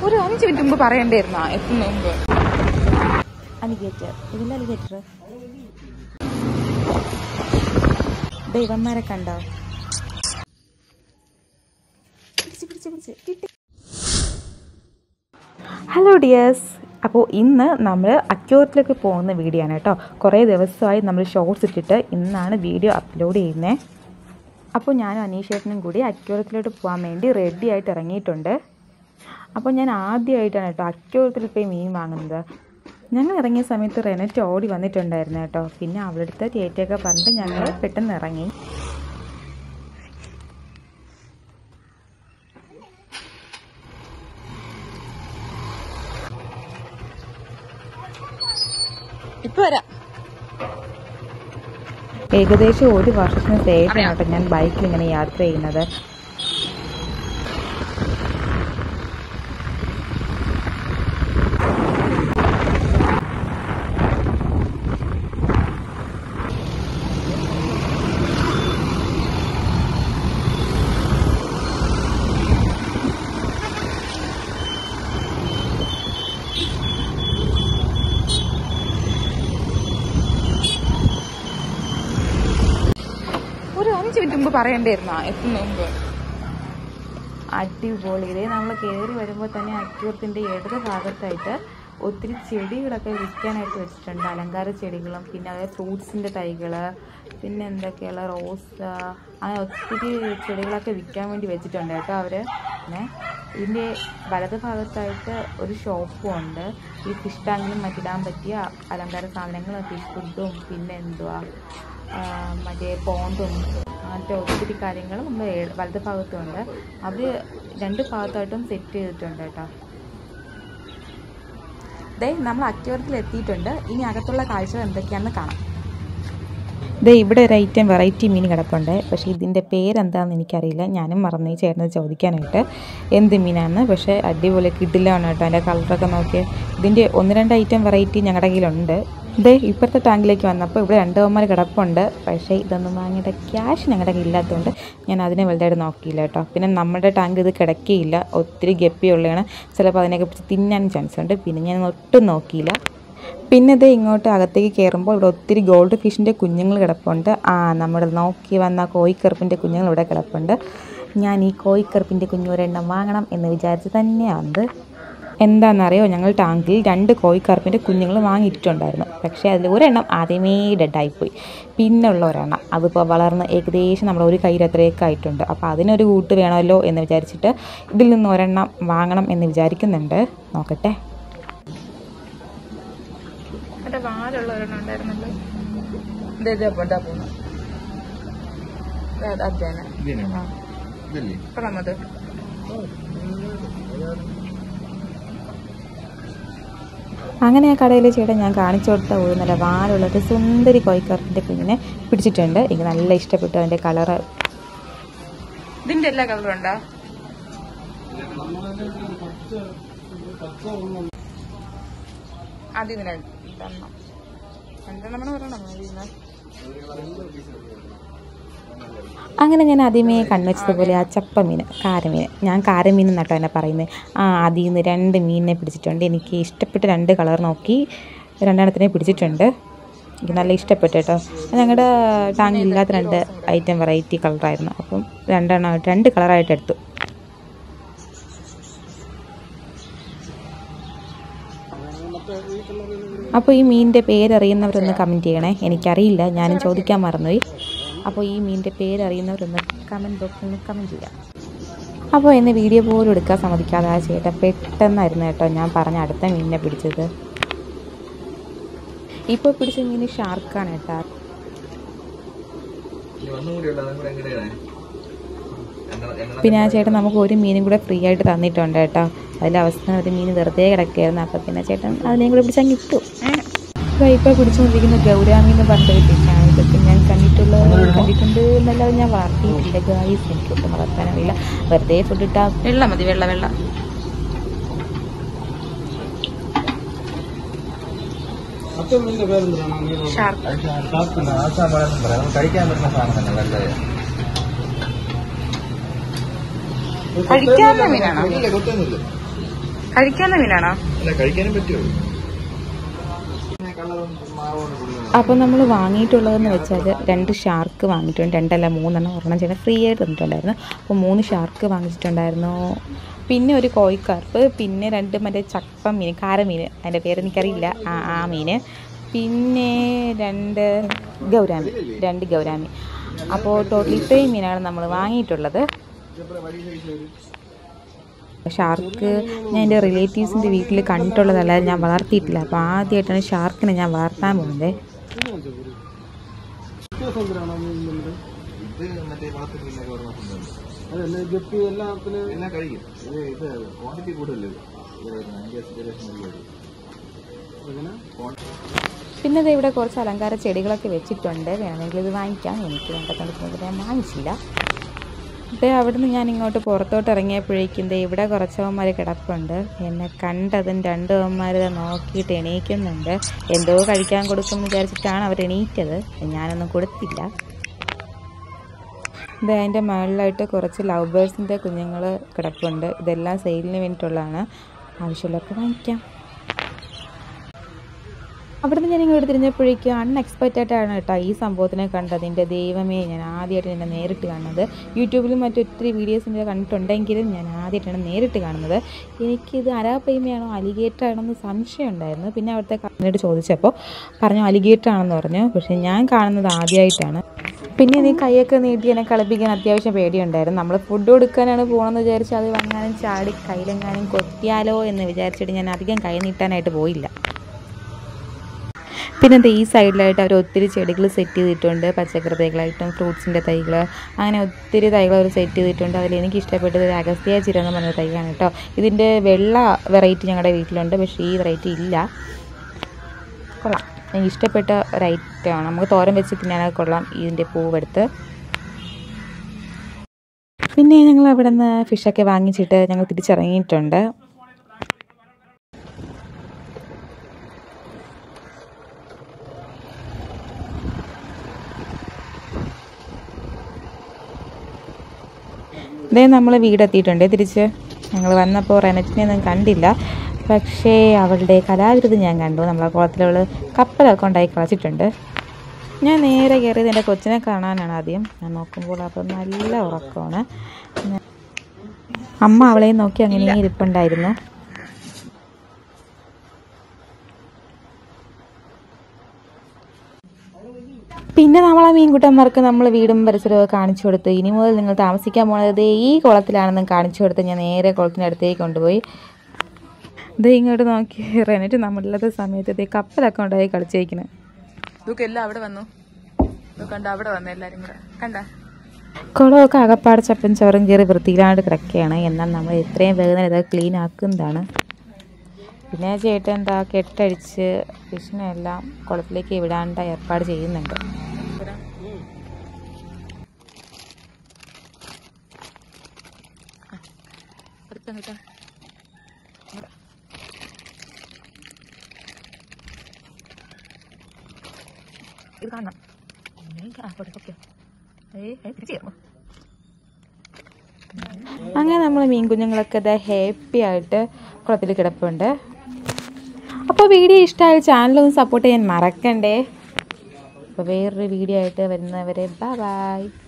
ഒരു അഞ്ച് മിനിറ്റ് മുമ്പ് പറയണ്ടായിരുന്ന എത്തുന്ന മുമ്പ് അലിഗേറ്റർ ഇതിന്റെ അലിഗേറ്റർ ദൈവന്മാരെ കണ്ടോ പിടിച്ച് പിടിച്ച് പിടിച്ച് കിട്ടി ഹലോ ഡിയേഴ്സ് അപ്പോൾ ഇന്ന് നമ്മൾ അക്യൂറത്തിലേക്ക് പോകുന്ന വീഡിയോ ആണ് കേട്ടോ കുറേ ദിവസമായി നമ്മൾ ഷോർട്സ് ഇട്ടിട്ട് ഇന്നാണ് വീഡിയോ അപ്ലോഡ് ചെയ്യുന്നത് അപ്പോൾ ഞാനും അനീഷേട്ടനും കൂടി അക്യൂറത്തിലോട്ട് പോകാൻ വേണ്ടി റെഡി ആയിട്ട് ഇറങ്ങിയിട്ടുണ്ട് അപ്പോൾ ഞാൻ ആദ്യമായിട്ടാണ് കേട്ടോ അക്യൂറത്തിൽ പോയി മീൻ വാങ്ങുന്നത് ഞങ്ങൾ ഇറങ്ങിയ സമയത്ത് റെനറ്റ് ഓടി വന്നിട്ടുണ്ടായിരുന്നു കേട്ടോ പിന്നെ അവളുടെ അടുത്ത് ചേച്ചിയൊക്കെ പറഞ്ഞിട്ട് ഞങ്ങൾ പെട്ടെന്ന് ഇറങ്ങി ഇപ്പൊ വരാം ഏകദേശം ഒരു വർഷത്തിന് ശേഷമാണ് കേട്ടോ ഞാൻ ബൈക്കിൽ ഇങ്ങനെ യാത്ര ചെയ്യുന്നത് ഒരു അഞ്ച് മിനിറ്റ് മുമ്പ് പറയണ്ടായിരുന്ന എത്തുന്ന മുമ്പ് അടിപൊളി ഇതേ നമ്മൾ കയറി വരുമ്പോൾ തന്നെ അക്യൂർത്തിൻ്റെ ഇടത് ഭാഗത്തായിട്ട് ഒത്തിരി ചെടികളൊക്കെ വിൽക്കാനായിട്ട് വെച്ചിട്ടുണ്ട് അലങ്കാര ചെടികളും പിന്നെ അതായത് ഫ്രൂട്ട്സിൻ്റെ തൈകൾ പിന്നെ എന്തൊക്കെയുള്ള റോസ് അങ്ങനെ ഒത്തിരി ചെടികളൊക്കെ വിൽക്കാൻ വേണ്ടി വെച്ചിട്ടുണ്ട് കേട്ടോ അവർ പിന്നെ ഇതിൻ്റെ വലത് ഭാഗത്തായിട്ട് ഒരു ഷോപ്പും ഉണ്ട് ഈ ഫിഷ് ടാങ്കിലും മറ്റിടാൻ പറ്റിയ അലങ്കാര സാധനങ്ങളും ഫിഷ് ഫുഡും പിന്നെ എന്തുവാ ആ, മറ്റേ പോണ്ടും അങ്ങനത്തെ ഒത്തിരി കാര്യങ്ങൾ നമ്മൾ വലത് ഭാഗത്തുണ്ട് അവർ രണ്ട് ഭാഗത്തായിട്ടും സെറ്റ് ചെയ്തിട്ടുണ്ട് കേട്ടോ ദേ നമ്മൾ അക്യൂറത്തിൽ എത്തിയിട്ടുണ്ട് ഇനി അകത്തുള്ള കാഴ്ചകൾ എന്തൊക്കെയാണെന്ന് കാണാം ദേ ഇവിടെ ഒരു ഐറ്റം വെറൈറ്റി മീൻ കിടപ്പുണ്ട് പക്ഷേ ഇതിൻ്റെ പേരെന്താണെന്ന് എനിക്കറിയില്ല ഞാനും മറന്നു ഈ ചേട്ടന് ചോദിക്കാനായിട്ട് എന്ത് മീനാണ് പക്ഷേ അടിപൊളി കിഡിലാണ് കേട്ടോ അതിൻ്റെ കളറൊക്കെ നോക്കി ഇതിൻ്റെ ഒന്ന് രണ്ട് ഐറ്റം വെറൈറ്റി ഞങ്ങളുടെ കയ്യിലുണ്ട് ദേ ഇപ്പോഴത്തെ ടാങ്കിലേക്ക് വന്നപ്പോൾ ഇവിടെ രണ്ട് അമ്മമാർ കിടപ്പുണ്ട് പക്ഷേ ഇതൊന്നും വാങ്ങിയിട്ട് ക്യാഷ് ഞങ്ങളുടെ കയ്യിലില്ലാത്തതുകൊണ്ട് ഞാൻ അതിനെ വലുതായിട്ട് നോക്കിയില്ല കേട്ടോ പിന്നെ നമ്മുടെ ടാങ്ക് ഇത് കിടക്കുകയില്ല ഒത്തിരി ഗപ്പിയുള്ളതാണ് ചിലപ്പോൾ അതിനൊക്കെ പിടിച്ച് തിന്നാൻ ചാൻസ് ഉണ്ട് പിന്നെ ഞാൻ ഒട്ടും നോക്കിയില്ല പിന്നെ ഇത് ഇങ്ങോട്ട് അകത്തേക്ക് കയറുമ്പോൾ ഇവിടെ ഒത്തിരി ഗോൾഡ് ഫിഷിൻ്റെ കുഞ്ഞുങ്ങൾ കിടപ്പുണ്ട് ആ നമ്മുടെ നോക്കി വന്ന കോഴിക്കറുപ്പിൻ്റെ കുഞ്ഞുങ്ങൾ ഇവിടെ കിടപ്പുണ്ട് ഞാൻ ഈ കോഴിക്കറുപ്പിൻ്റെ കുഞ്ഞു ഒരെണ്ണം വാങ്ങണം എന്ന് വിചാരിച്ച് തന്നെയാണ് വന്നത് എന്താണെന്നറിയോ ഞങ്ങൾ ടാങ്കിൽ രണ്ട് കോഴിക്കറുപ്പിൻ്റെ കുഞ്ഞുങ്ങൾ വാങ്ങിയിട്ടുണ്ടായിരുന്നു പക്ഷേ അതിൽ ഒരെണ്ണം ആദ്യമേ ഡെഡായിപ്പോയി പിന്നെ ഉള്ള ഒരെണ്ണം അതിപ്പോൾ വളർന്ന് ഏകദേശം നമ്മൾ ഒരു കയ്യിലത്രയൊക്കെ ആയിട്ടുണ്ട് അപ്പോൾ അതിനൊരു കൂട്ട് വേണമല്ലോ എന്ന് വിചാരിച്ചിട്ട് ഇതിൽ നിന്ന് ഒരെണ്ണം വാങ്ങണം എന്ന് വിചാരിക്കുന്നുണ്ട് നോക്കട്ടെ മറ്റേ വാലുള്ള ഒരെണ്ണം ഉണ്ടായിരുന്നല്ലോ ഇതാ ഇതാ പോ- ഇതാ പോന്നു അതാണ് ഇപ്പൊ നമ്മത് അങ്ങനെ ആ കടയിലെ ചേട്ടൻ ഞാൻ കാണിച്ചു കൊടുത്ത ഒരു നല്ല വാലുള്ള ഒരു സുന്ദരി കോഴിക്കറിൻ്റെ കുഞ്ഞിനെ പിടിച്ചിട്ടുണ്ട് എനിക്ക് നല്ല ഇഷ്ടപ്പെട്ടു അതിൻ്റെ കളറ് ഇതിന്റെ എല്ലാ കളറും ഉണ്ടോ ആദ്യം ഇതിനെ രണ്ടെണ്ണം രണ്ടെണ്ണം പറയണം ഇതിന് അങ്ങനെ ഞാൻ ആദ്യമേ കണ്ണുവച്ചതുപോലെ ആ ചപ്പ മീൻ കാരമീൻ ഞാൻ കാരമീൻ എന്നാട്ടോ എന്നെ പറയുന്നത് ആ അതിൽ നിന്ന് രണ്ട് മീനിനെ പിടിച്ചിട്ടുണ്ട് എനിക്ക് ഇഷ്ടപ്പെട്ട രണ്ട് കളർ നോക്കി രണ്ടെണ്ണത്തിനെ പിടിച്ചിട്ടുണ്ട് എനിക്ക് നല്ല ഇഷ്ടപ്പെട്ടു കേട്ടോ ഞങ്ങളുടെ ടാങ്ക് ഇല്ലാത്ത രണ്ട് ഐറ്റം വെറൈറ്റി കളറായിരുന്നു അപ്പം രണ്ടെണ്ണം രണ്ട് കളറായിട്ട് എടുത്തു അപ്പോൾ ഈ മീനിൻ്റെ പേരറിയുന്നവരൊന്ന് കമൻറ്റ് ചെയ്യണേ എനിക്കറിയില്ല ഞാനും ചോദിക്കാൻ മറന്നുപോയി അപ്പോൾ ഈ മീനിൻ്റെ പേരറിയുന്നവരൊന്ന് കമൻറ്റ് ബോക്സിൽ നിന്ന് കമൻറ്റ് ചെയ്യാം അപ്പോൾ എന്നെ വീഡിയോ പോലും എടുക്കാൻ സമ്മതിക്കാതെ ആ ചേട്ടൻ പെട്ടെന്നായിരുന്നു കേട്ടോ ഞാൻ പറഞ്ഞ അടുത്ത മീനിനെ പിടിച്ചത് ഇപ്പോൾ പിടിച്ച മീൻ ഷാർക്കാണ് കേട്ടോ പിന്നെ ആ ചേട്ടൻ നമുക്ക് ഒരു മീനും കൂടെ ഫ്രീ ആയിട്ട് തന്നിട്ടുണ്ട് കേട്ടോ അതിൽ അവസ്ഥ ഒരു മീൻ വെറുതെ കിടക്കുകയായിരുന്നു അപ്പോൾ പിന്നെ ചേട്ടൻ അതിനെയും കൂടെ പിടിച്ചങ്ങ് ഇട്ടു ഇതാ ഇപ്പോൾ പിടിച്ചുകൊണ്ടിരിക്കുന്ന ഗൗരാമി എന്ന് പറഞ്ഞ ഒരു ഫിഷാണ് ഇതൊക്കെ ഞാൻ കണ്ടിട്ടുള്ളത് കണ്ടിട്ടുണ്ട് എന്നല്ലാതെ ഞാൻ വളർത്തിയിട്ടില്ല ഗായ്സ് എനിക്ക് ഒട്ടും വളർത്താനറിയില്ല വെറുതെ ഫുഡ് ഇട്ടാ വെള്ള മതി വെള്ള വെള്ള ഷാർക്ക് കഴിക്കാൻ പറ്റുന്ന സാധനം തന്നെ നല്ലത് കഴിക്കാവുന്ന മീനാണോ കഴിക്കാവുന്ന മീനാണോ അല്ല കഴിക്കാനും പറ്റുമോ അപ്പോൾ നമ്മൾ വാങ്ങിയിട്ടുള്ളതെന്ന് വെച്ചാൽ രണ്ട് ഷാർക്ക് വാങ്ങിയിട്ടുണ്ട് രണ്ടല്ല മൂന്നെണ്ണം ഒരെണ്ണം ചേട്ടൻ ഫ്രീ ആയിട്ട് തന്നിട്ടുണ്ടായിരുന്നു അപ്പോൾ മൂന്ന് ഷാർക്ക് വാങ്ങിച്ചിട്ടുണ്ടായിരുന്നു പിന്നെ ഒരു കോഴിക്കാർപ്പ് പിന്നെ രണ്ട് മറ്റേ ചക്ക മീൻ കാരമീൻ അതിൻ്റെ പേര് എനിക്കറിയില്ല ആ ആ മീൻ പിന്നെ രണ്ട് ഗൗരാമി രണ്ട് ഗൗരാമി അപ്പോൾ ടോട്ടൽ ഇത്രയും മീനാണ് നമ്മൾ വാങ്ങിയിട്ടുള്ളത് ഷാർക്ക് ഞാൻ എൻ്റെ റിലേറ്റീവ്സിൻ്റെ വീട്ടിൽ കണ്ടിട്ടുള്ളതല്ലാതെ ഞാൻ വളർത്തിയിട്ടില്ല അപ്പോൾ ആദ്യമായിട്ടാണ് ഷാർക്കിനെ ഞാൻ വളർത്താൻ പോകുന്നത് ഇത് മറ്റേ വളർത്തു മീനൊക്കെ പറഞ്ഞ സംഭവം എല്ലാം കഴിക്കും ഇത് ഇത് ക്വാണ്ടിറ്റി കൂടുതലല്ലേ ഇത് അഞ്ച് അഞ്ച് പിന്നെ ഇത് ഇവിടെ കുറച്ച് അലങ്കാര ചെടികളൊക്കെ വെച്ചിട്ടുണ്ട് വേണമെങ്കിൽ ഇത് വാങ്ങിക്കാം എനിക്ക് വേണ്ടതുകൊണ്ട് ഞാൻ വാങ്ങിച്ചില്ല ദേ അവിടുന്ന് ഞാൻ ഇങ്ങോട്ട് പുറത്തോട്ട് ഇറങ്ങിയപ്പോഴേക്കും ദേ ഇവിടെ കുറച്ചവന്മാർ കിടപ്പുണ്ട് എന്നെ കണ്ടതും രണ്ടുവന്മാർ നോക്കിയിട്ട് എണീക്കുന്നുണ്ട് എന്തോ കഴിക്കാൻ കൊടുക്കുമെന്ന് വിചാരിച്ചിട്ടാണ് അവർ എണീറ്റത് ഞാനൊന്നും കൊടുത്തില്ല ഇത് അതിൻ്റെ മുകളിലായിട്ട് കുറച്ച് ലവ് ബേഴ്സിൻ്റെ കുഞ്ഞുങ്ങൾ കിടപ്പുണ്ട് ഇതെല്ലാം സെയിലിന് വേണ്ടിയിട്ടുള്ളതാണ് ആവശ്യമുള്ളവർക്ക് വാങ്ങിക്കാം അവിടുന്ന് ഞാൻ ഇങ്ങോട്ട് തിരിഞ്ഞപ്പോഴേക്കും അൺഎക്സ്പെക്റ്റഡ് ആണ് കേട്ടോ ഈ സംഭവത്തിനെ കണ്ടത് എൻ്റെ ദൈവമേ ഞാൻ ആദ്യമായിട്ട് എന്നെ നേരിട്ട് കാണുന്നത് യൂട്യൂബിലും മറ്റൊത്തിരി വീഡിയോസിൻ്റെ കണ്ടിട്ടുണ്ടെങ്കിലും ഞാൻ ആദ്യമായിട്ടാണ് നേരിട്ട് കാണുന്നത് എനിക്കിത് അരാപ്പയ്മയാണോ അലിഗേറ്റർ ആണോ എന്ന് സംശയം ഉണ്ടായിരുന്നു പിന്നെ അവിടുത്തെ കണ്ണിട്ട് ചോദിച്ചപ്പോൾ പറഞ്ഞു അലിഗേറ്റർ ആണെന്ന് പറഞ്ഞു പക്ഷേ ഞാൻ കാണുന്നത് ആദ്യമായിട്ടാണ് പിന്നെ നീ കൈയൊക്കെ നീട്ടി എന്നെ കളിപ്പിക്കാൻ അത്യാവശ്യം പേടിയുണ്ടായിരുന്നു നമ്മൾ ഫുഡ് കൊടുക്കാനാണ് പോകണമെന്ന് വിചാരിച്ച് അത് വങ്ങാനും ചാടി കയ്യിലെങ്ങാനും കൊത്തിയാലോ എന്ന് വിചാരിച്ചിട്ട് ഞാൻ അധികം കൈ നീട്ടാനായിട്ട് പോയില്ല പിന്നെ ദേ ഈ സൈഡിലായിട്ട് അവർ ഒത്തിരി ചെടികൾ സെറ്റ് ചെയ്തിട്ടുണ്ട് പച്ചക്കറി തൈകളായിട്ടും ഫ്രൂട്ട്സിൻ്റെ തൈകൾ അങ്ങനെ ഒത്തിരി തൈകൾ അവർ സെറ്റ് ചെയ്തിട്ടുണ്ട് അതിൽ എനിക്ക് ഇഷ്ടപ്പെട്ടത് ഒരു അഗസ്ത്യ ചിര എന്ന് പറഞ്ഞ തൈയാണ് കേട്ടോ ഇതിൻ്റെ വെള്ള വെറൈറ്റി ഞങ്ങളുടെ വീട്ടിലുണ്ട് പക്ഷേ ഈ വെറൈറ്റി ഇല്ല കൊള്ളാം എനിക്ക് ഇഷ്ടപ്പെട്ട ഒരു ഐറ്റമാണ് നമുക്ക് തോരൻ വെച്ച് തിന്നാനൊക്കെ കൊള്ളാം ഇതിൻ്റെ പൂവെടുത്ത് പിന്നെ ഞങ്ങൾ അവിടെ നിന്ന് ഫിഷൊക്കെ വാങ്ങിച്ചിട്ട് ഞങ്ങൾ തിരിച്ചിറങ്ങിയിട്ടുണ്ട് ഇതേ നമ്മൾ വീടെത്തിയിട്ടുണ്ട് തിരിച്ച് ഞങ്ങൾ വന്നപ്പോൾ റെനറ്റിനെ ഒന്നും കണ്ടില്ല പക്ഷേ അവളുടെ കലാവിരുത് ഞാൻ കണ്ടു നമ്മളെ കുളത്തിൽ അവൾ കപ്പലൊക്കെ ഉണ്ടായി കളിച്ചിട്ടുണ്ട് ഞാൻ നേരെ കയറിയത് എൻ്റെ കൊച്ചിനെ കാണാനാണ് ആദ്യം ഞാൻ നോക്കുമ്പോൾ അപ്പോൾ നല്ല ഉറക്കമാണ് ഞാൻ- അമ്മ അവളെ നോക്കി അങ്ങനെ ഇരിപ്പുണ്ടായിരുന്നു പിന്നെ നമ്മളെ മീൻകുട്ടന്മാർക്ക് നമ്മൾ വീടും പരിസരവും ഒക്കെ കാണിച്ചു കൊടുത്തു ഇനി മുതൽ നിങ്ങൾ താമസിക്കാൻ പോകുന്നത് ദേ ഈ കുളത്തിലാണെന്ന് കാണിച്ചു കൊടുത്ത് ഞാൻ നേരെ കുളത്തിൻ്റെ അടുത്തേക്ക് കൊണ്ടുപോയി ഇത് ഇങ്ങോട്ട് നോക്കി റെനറ്റ് നമ്മളില്ലാത്ത സമയത്ത് ഇതേ കപ്പലൊക്കെ ഉണ്ടായി കളിച്ചേക്കുന്നത് ഇതൊക്കെ എല്ലാം അവിടെ വന്നു ഇത് കണ്ട അവിടെ വന്നു എല്ലാരും കൂടെ കണ്ട കുളമൊക്കെ അകപ്പാട് ചപ്പൻ ചോറും കയറി വൃത്തിയിലാണ്ട് കിടക്കുകയാണ് എന്നാൽ നമ്മൾ എത്രയും വേഗം ഇത് ക്ലീൻ ആക്കുന്നതാണ് പിന്നെ ചേട്ടൻ എന്താ കെട്ടടിച്ച് ഫിഷിനെല്ലാം കുളത്തിലേക്ക് വിടാണ്ട് ഏർപ്പാട് ചെയ്യുന്നുണ്ട് ഇത് കാണണം ഓക്കെ ഏ തിരിച്ചു കയറുമോ അങ്ങനെ നമ്മൾ മീൻ കുഞ്ഞുങ്ങളൊക്കെ ഇതാ ഹാപ്പി ആയിട്ട് കുളത്തിൽ കിടപ്പുണ്ട് അപ്പോൾ വീഡിയോ ഇഷ്ടമായ ചാനലൊന്ന് സപ്പോർട്ട് ചെയ്യാൻ മറക്കണ്ടേ അപ്പോൾ വേറൊരു വീഡിയോ ആയിട്ട് വരുന്നവരെ ബൈ ബൈ